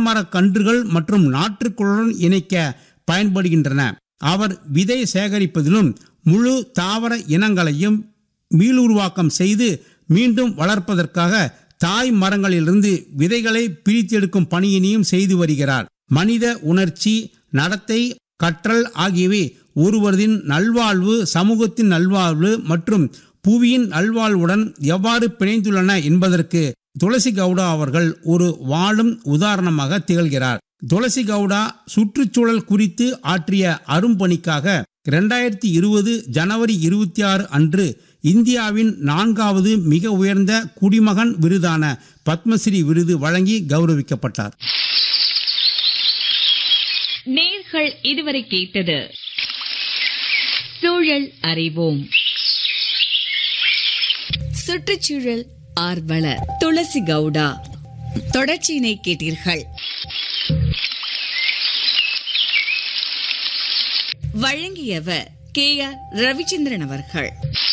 தாய்மரக் கன்றுகள் மற்றும் நாற்றுக்களுடன் இணைக்க பயன்படுகின்றன அவர் விதை சேகரிப்பதிலும் முழு தாவர இனங்களையும் மீளுருவாக்கம் செய்து மீண்டும் வளர்ப்பதற்காக தாய் மரங்களிலிருந்து விதைகளை பிரித்தெடுக்கும் பணியினையும் செய்து வருகிறார் மனித உணர்ச்சி நடத்தை கற்றல் ஆகியவை ஒருவரின் நல்வாழ்வு சமூகத்தின் நல்வாழ்வு மற்றும் புவியின் நல்வாழ்வுடன் எவ்வாறு பிணைந்துள்ளன என்பதற்கு துளசி கவுடா அவர்கள் ஒரு வாழும் உதாரணமாக திகழ்கிறார் துளசி கவுடா சுற்றுச்சூழல் குறித்து ஆற்றிய அரும்பணிக்காக இரண்டாயிரத்தி இருபது ஜனவரி இருபத்தி ஆறு அன்று இந்தியாவின் நான்காவது மிக உயர்ந்த குடிமகன் விருதான பத்மஸ்ரீ விருது வழங்கி கௌரவிக்கப்பட்டார் நேர்கள் இதுவரை கேட்டது சூழல் அறிவோம் சுற்றுச்சூழல் ஆர்வலர் துளசி கவுடா தொடர்ச்சியினை கேட்டீர்கள் வழங்கியவர் கே ஆர் ரவிச்சந்திரன் அவர்கள்